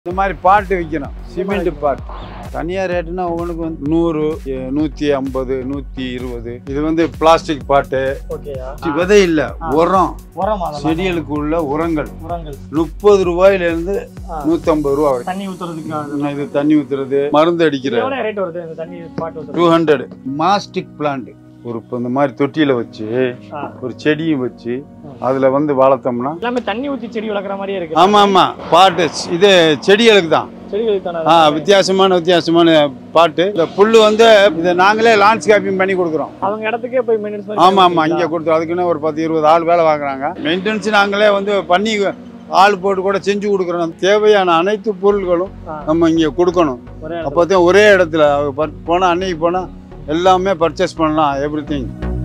இந்த மாதிரி பாட்டு விற்கணும் சிமெண்ட் பாட்டு தனியார் ரேட்டுனா ஒவ்வொன்றுக்கு வந்து நூறு எ, நூற்றி ஐம்பது நூற்றி இருபது இது வந்து பிளாஸ்டிக் பாட்டு ஓகேயா விதை இல்லை உரம் உரம் அதெல்லாம் செடிகளுக்கு உள்ள உரங்கள் உரங்கள் முப்பது ரூபாயிலேருந்து ஆ. நூற்றம்பது ரூபா வரைக்கும் தண்ணி ஊத்துறதுக்கு அது- இது தண்ணி ஊற்றுறது மருந்து அடிக்கிற எவ்வளவு ரேட் வருது இந்த தண்ணி பாட்டு டூ ஊத்துறது ஹண்ட்ரட் மாஸ்டிக் பிளான்ட் ஒரு இப்போ இந்த மாதிரி தொட்டியில் வச்சு ஆ. ஒரு செடியும் வச்சு ம். அதில் வந்து வளர்த்தோம்னா எல்லாமே தண்ணி ஊத்தி செடி வளர்க்குற மாதிரியே இருக்கு ஆமாம் ஆமாம் பாட்டு இது செடிகளுக்கு தான் செடிகளுக்கு தானே ஆ வித்தியாசமான வித்தியாசமான பாட்டு இந்த புல்லு வந்து இதை நாங்களே லான்ஸ்கேப்பிங் பண்ணி கொடுக்குறோம் அவங்க இடத்துக்கே போய் மெயின்டெனன்ஸ் ஆமாம் ஆமாம் இங்கே கொடுத்து அதுக்குன்னு ஒரு பத்து இருபது ஆள் வேலை வாங்குறாங்க மெயின்டெனன்ஸ் நாங்களே வந்து பண்ணி ஆள் போட்டு கூட செஞ்சு கொடுக்குறோம் தேவையான அனைத்து பொருள்களும் ஆ. நம்ம இங்கே கொடுக்கணும் ஒரே இடத்துல. அப்போ தான் ஒரே இடத்துல போனால் அன்னைக்கு போனால் எல்லாமே பர்ச்சேஸ் பண்ணலாம் எவ்ரி திங்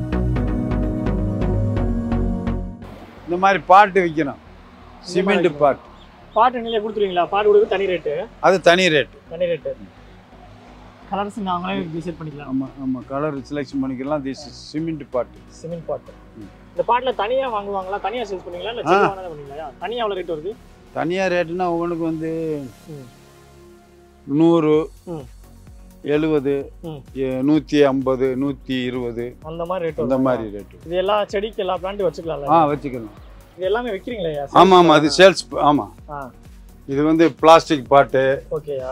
இந்த மாதிரி பாட்டு விற்கணும் சிமெண்ட் பாட்டு பாட்டு நீங்களே கொடுத்துருவீங்களா பாட்டு கொடுக்க தனி ரேட்டு அது தனி ரேட்டு தனி ரேட்டு கலர்ஸ் நாங்களே டிசைட் பண்ணிக்கலாம் ஆமாம் ஆமாம் கலர் செலெக்ஷன் பண்ணிக்கலாம் this cement pot cement pot ம். இந்த பாட்டுல தனியா வாங்குவாங்களா தனியா சேல்ஸ் பண்ணுவீங்களா இல்ல செடி வாங்கினதை பண்ணுவீங்களா தனியா எவ்வளவு ரேட் வருது தனியார் ரேட்டுனா ஒவ்வொன்றுக்கு வந்து ம். நூறு ம். எழுபது ம். நூற்றி ஐம்பது நூற்றி இருபது அந்த மாதிரி ரேட் அந்த வருது மாதிரி ரேட்டு இது எல்லா செடிக்கு எல்லா பிளான்ட்டும் வச்சுக்கலாம்ல ஆ வச்சுக்கலாம் இது எல்லாமே விக்கிறீங்களா ஆமாம் ஆமாம் அது சேல்ஸ் ஆமாம் ஆ இது வந்து பிளாஸ்டிக் பாட்டு ஓகேயா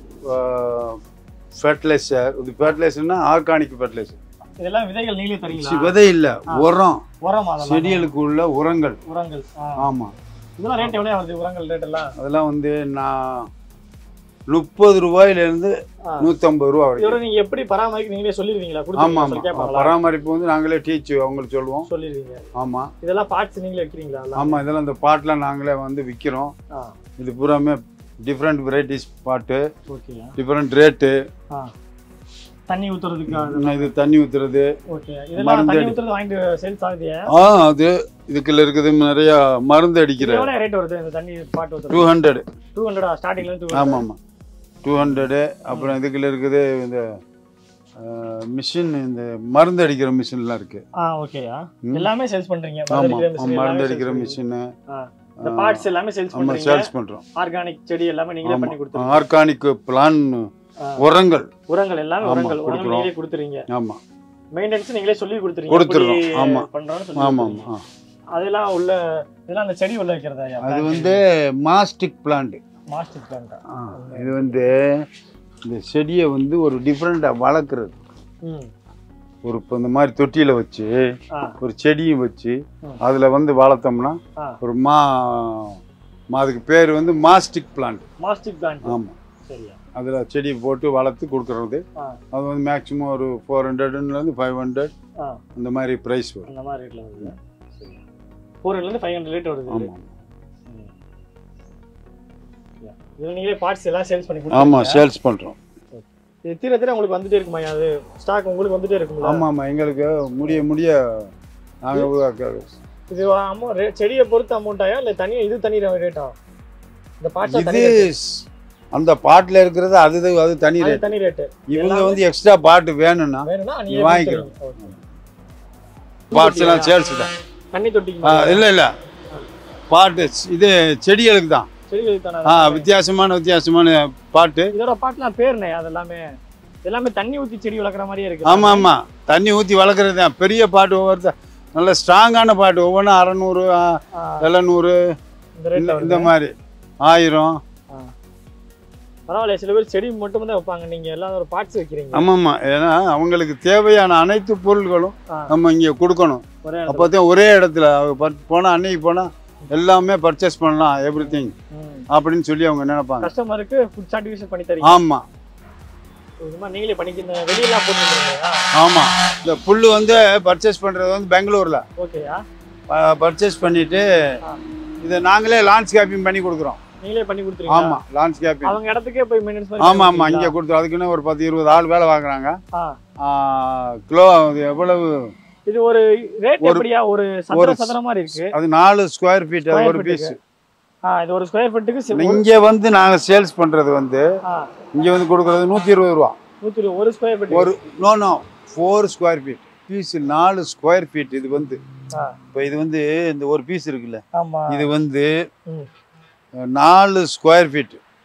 ஃபெர்டிலைசர் இது ஃபெர்டிலைசர்னா ஆர்கானிக் ஃபெர்டிலைசர் இதெல்லாம் விதைகள் நீங்களே தரீங்களா விதை இல்லை உரம் உரம் அதெல்லாம் செடிகளுக்கு உள்ள உரங்கள் உரங்கள் ஆ. ஆமாம் இதெல்லாம் ரேட் எவ்வளவு வருது உரங்கள் ரேட் எல்லாம் அதெல்லாம் வந்து நான் முப்பது ரூபாயிலேருந்து ஆ. நூற்றம்பது ரூபா வரைக்கும் இதோட நீங்க எப்படி பராமரிக்க நீங்களே சொல்லிருவீங்களா ஆமாம் கொடுத்து ஆமாம் கேட்பாங்களா பராமரிப்பு வந்து நாங்களே டீச் அவங்களுக்கு சொல்லுவோம் சொல்லிருவீங்க ஆமாம் இதெல்லாம் பார்ட்ஸ் நீங்களே வைக்கிறீங்களா எல்லாம்? ஆமாம் இதெல்லாம் இந்த பாட்டெலாம் நாங்களே வந்து விற்கிறோம் ஆ இது பூராமே டிஃப்ரெண்ட் வெரைட்டிஸ் பாட்டு ஓகேயா டிஃப்ரெண்ட் ரேட்டு ஆ தண்ணி ஊத்துறதுக்கு அது- இது தண்ணி ஊற்றுறது ஓகே இதெல்லாம் மருந்து தண்ணி அடி- ஊத்துறது வாங்கிட்டு சேல்ஸ் ஆகுதியா ஆ அது இதுக்குள்ள இருக்குது நிறையா மருந்து அடிக்கிற எவ்வளவு ரேட் வருது இந்த தண்ணி பாட்டு டூ ஊத்துறது ஹண்ட்ரட் டூ ஹண்ட்ரட் ஸ்டார்டிங்ல இருந்து டூ ஆமாம் ஆமாம் டூ ஹண்ட்ரடு அப்புறம் இதுக்குள்ள இருக்குது இந்த மிஷின் இந்த மருந்து அடிக்கிற மிஷின்லாம் இருக்குது ஆ ஓகேயா ம். எல்லாமே சேல்ஸ் பண்றீங்க ஆமாம் மருந்து அடிக்கிற machine மருந்து எல்லாமே அடிக்கிற sales மிஷினு ஆ. இந்த பார்ட்ஸ் எல்லாமே சேல்ஸ் ஆமாம் பண்றீங்க சேல்ஸ் பண்ணுறோம் ஆர்கானிக் செடி எல்லாமே நீங்களே பண்ணி கொடுத்துருங்க ஆர்கானிக் பிளான் ஆ. உரங்கள் உரங்கள் எல்லாமே ஆமா, உரங்கள் உரங்கள் கொடுக்குறோம். நீங்களே கொடுத்துறீங்க ஆமாம் மெயின்டெனன்ஸ் நீங்களே சொல்லி கொடுத்துறீங்க கொடுத்துடுறோம். எப்படி ஆமா. பண்றோம்னு சொல்லி ஆமாம் கொடுத்துறீங்க. ஆமாம் அதெல்லாம் உள்ள இதெல்லாம் அந்த செடி உள்ள வைக்கிறதா அது வந்து மாஸ்டிக் பிளான்ட் மாஸ்டர் பிளான்டா இது வந்து இந்த செடியை வந்து ஒரு டிஃப்ரெண்ட்டாக வளர்க்குறது ம் ஒரு இப்போ இந்த மாதிரி தொட்டியில் வச்சு ஆ ஒரு செடியும் வச்சு ம். அதில் வந்து வளர்த்தோம்னா ஆ ஒரு மா மா- அதுக்கு பேர் வந்து மாஸ்டிக் பிளான்ட் மாஸ்டிக் பிளான்ட் ஆமாம் சரியா அதில் செடி போட்டு வளர்த்து கொடுக்குறது ஆ அது வந்து மேக்ஸிமம் ஒரு ஃபோர் ஹண்ட்ரட்லேருந்து ஃபைவ் ஹண்ட்ரட் ஆ அந்த மாதிரி ப்ரைஸ் வரும் அந்த மாதிரி ரேட்ல வருது சரி ஃபோர் ஹண்ட்ரட்லேருந்து ஃபைவ் ஹண்ட்ரட் ரேட் வருது ஆமாம் ம். Yeah. இதுல நீங்களே பார்ட்ஸ் எல்லாம் சேல்ஸ் பண்ணி ஆமாம் கொடுத்துருங்க சேல்ஸ் பண்ணுறோம் இது தீர தீர உங்களுக்கு வந்துட்டே இருக்குமா அது ஸ்டாக் உங்களுக்கு வந்துட்டே இருக்குங்களா ஆமாம் ஆமாம் எங்களுக்கு முடிய முடிய நாங்கள் இது அமௌண்ட் செடியை பொறுத்து அமௌண்ட்டாயா இல்லை தனியா இது தனி ரேட்டா இந்த பார்ட்ஸ் இது தனி rate. அந்த பாட்டில் இருக்கிறது அது அது தனி அது ரேட் தனி ரேட்டு இவங்க வந்து எக்ஸ்ட்ரா பாட்டு வேணும்னா வேணும்னா நீ நீங்க வாங்கிக்கிறோம். வாங்கிக்கிறோம் பார்ட்ஸ் எல்லாம் சேல்ஸ் தான் தண்ணி தொட்டிக்கு ஆ மேல. இல்லை இல்லை பாட்டு இது செடிகளுக்கு தான் செடிகளுக்கு தானே ஆ வித்தியாசமான வித்தியாசமான பாட்டு இதோட பாட்டுலாம் பேருனே அது எல்லாமே எல்லாமே தண்ணி ஊத்தி செடி வளர்க்குற மாதிரியே இருக்கு ஆமாம் ஆமாம் தண்ணி ஊற்றி வளர்க்குறது தான் பெரிய பாட்டு ஒவ்வொருத்த நல்ல ஸ்ட்ராங்கான பாட்டு ஒவ்வொன்றும் அறநூறு ஆ, எழுநூறு இந்த ரேட்ல இந்த இந்த மாதிரி ஆயிரம் பரவாயில்ல சில பேர் செடி மட்டும் தான் வைப்பாங்க நீங்க எல்லாம் ஒரு பார்ட்ஸ் வைக்கிறீங்க ஆமாம் ஆமாம் ஏன்னா அவங்களுக்கு தேவையான அனைத்து பொருள்களும் ஆ. நம்ம இங்கே கொடுக்கணும் ஒரே அப்போ தான் ஒரே இடத்துல போனால் அன்னைக்கு போனால் எல்லாமே பர்ச்சேஸ் பண்ணலாம் எவ்ரி திங் அப்படின்னு சொல்லி அவங்க நினைப்பாங்க கஸ்டமருக்கு ஃபுட் சார்டிஃபிகேஷன் பண்ணி தரீங்க ஆமாம் இது மாதிரி நீங்களே பண்ணிக்கிறீங்க வெளியெல்லாம் போட்டுருக்கீங்க ஆமாம் இந்த புல் வந்து பர்ச்சேஸ் பண்ணுறது வந்து பெங்களூரில் ஓகேயா பர்ச்சேஸ் பண்ணிவிட்டு ஆ. இதை நாங்களே லான்ஸ்கேப்பிங் பண்ணி கொடுக்குறோம் நீங்களே பண்ணி கொடுத்துருவீங்க ஆமாம் லான்ஸ்கேப்பிங் அவங்க இடத்துக்கே போய் மெயின்டெனன்ஸ் ஆமாம் ஆமாம் இங்கே கொடுத்து அதுக்குன்னு ஒரு பத்து இருபது ஆள் வேலை வாங்குறாங்க ஆ கிலோ அது எவ்வளவு இது ஒரு ரேட் ஒரு- எப்படியா ஒரு சதுர ஒரு- சதுர மாதிரி இருக்கு அது நாலு ஸ்கொயர் ஃபீட் Square ஒரு feet பீஸ் ஆ இது ஒரு ஸ்கொயர் ஃபீட்டுக்கு இங்கே வந்து நாங்கள் சேல்ஸ் பண்ணுறது வந்து ஆ இங்கே வந்து கொடுக்குறது நூற்றி இருபது ரூபா நூற்றி இருபது ஒரு ஸ்கொயர் ஃபீட் ஒரு no no four square feet piece நாலு ஸ்கொயர் ஃபீட் இது வந்து ஆ இப்போ இது வந்து இந்த ஒரு பீஸ் இருக்குல்ல ஆமா இது வந்து ம். நாலு ஸ்கொயர் ஃபீட்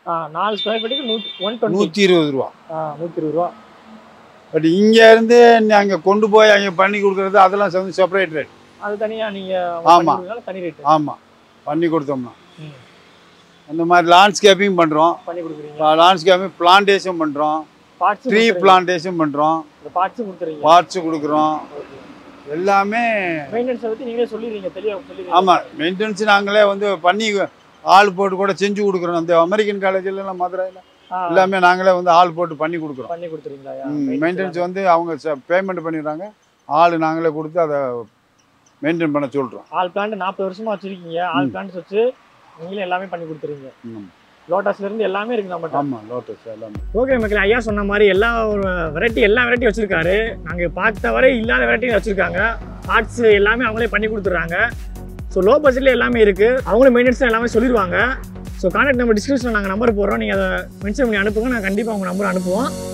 ஆ நாலு ஸ்கொயர் ஃபீட்டுக்கு நூற்றி ஒன் டுவெண்ட்டி நூற்றி இருபது ரூபா ஆ நூற்றி இருபது ரூபா பட் இங்கே இருந்து அங்கே கொண்டு போய் அங்கே பண்ணி கொடுக்குறது அதெல்லாம் வந்து செப்பரேட் ரேட் அது தனியா நீங்க ஆமா. பண்ணி தனி ரேட் ஆமாம் பண்ணி கொடுத்தோம்னா ம். அந்த மாதிரி லாண்ட்ஸ்கேப்பிங் பண்ணுறோம் பண்ணி கொடுக்குறீங்க லாண்ட்ஸ்கேப்பிங் பிளான்டேஷன் பண்ணுறோம் பார்ட்ஸ் ட்ரீ பிளான்டேஷன் பண்ணுறோம் இந்த பார்ட்ஸும் கொடுத்துறீங்க பார்ட்ஸ் கொடுக்குறோம் எல்லாமே மெயின்டெனன்ஸ் பத்தி நீங்களே சொல்லிடுறீங்க தெளிவா சொல்லிடுறீங்க ஆமாம் மெயின்டெனன்ஸ் நாங்களே வந்து பண்ணி ஆள் போட்டு கூட செஞ்சு கொடுக்குறோம் அந்த அமெரிக்கன் காலேஜில் எல்லாம் மதுரையில் ஆ, எல்லாமே நாங்களே வந்து ஆள் போட்டு பண்ணி கொடுக்குறோம் பண்ணி கொடுத்துறீங்களா மெயின்டெனன்ஸ் வந்து அவங்க பேமெண்ட் பண்ணிடுறாங்க ஆள் நாங்களே கொடுத்து அதை மெயின்டைன் பண்ண சொல்கிறோம் ஆல் பிளான்ட் நாற்பது வருஷமா வச்சிருக்கீங்க ஆல் பிளான்ட்ஸ் வச்சு நீங்களே எல்லாமே பண்ணி கொடுத்துறீங்க ம். லோட்டஸ்ல இருந்து எல்லாமே இருக்கு நம்மகிட்ட ஆமாம் லோட்டஸ் எல்லாமே ஓகே மக்கள் ஐயா சொன்ன மாதிரி எல்லா ஒரு வெரைட்டி எல்லா வெரைட்டி வச்சிருக்காரு நாங்க பார்த்த வரை இல்லாத வெரைட்டி வச்சிருக்காங்க பார்ட்ஸ் எல்லாமே அவங்களே பண்ணி கொடுத்துட்றாங்க ஸோ லோ பட்ஜெட்ல எல்லாமே இருக்கு அவங்களும் மெயின்டெனன்ஸ் எல்லாமே சொல்லிடுவாங்க ஸோ கான்டாக்ட் நம்பர் டிஸ்கிரிப்ஷனில் நாங்கள் நம்பர் போடுறோம் நீங்கள் அதை மென்ஷன் பண்ணி அனுப்புங்க நான் கண்டிப்பாக உங்கள் நம்பர் அனுப்புவோம்